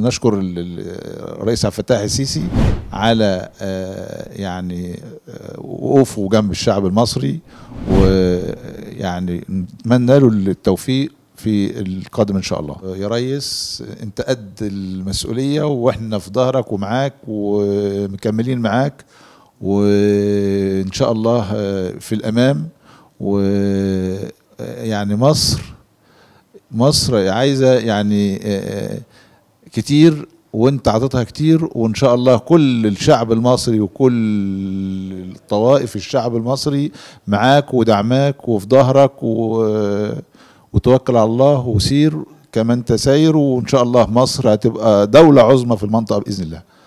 نشكر ال- ال- الرئيس عبد الفتاح السيسي على آه، يعني آه، وقوفه جنب الشعب المصري ويعني نتمنى له التوفيق في القادم ان شاء الله يا ريس انت قد المسؤوليه واحنا في ظهرك ومعاك ومكملين معاك وان شاء الله آه، في الامام ويعني مصر مصر عايزه يعني آه، كتير وانت عطيتها كتير وان شاء الله كل الشعب المصري وكل الطوائف الشعب المصري معاك ودعماك وفي ظهرك و- وتوكل على الله وسير كما انت ساير وان شاء الله مصر هتبقى دولة عظمى في المنطقة باذن الله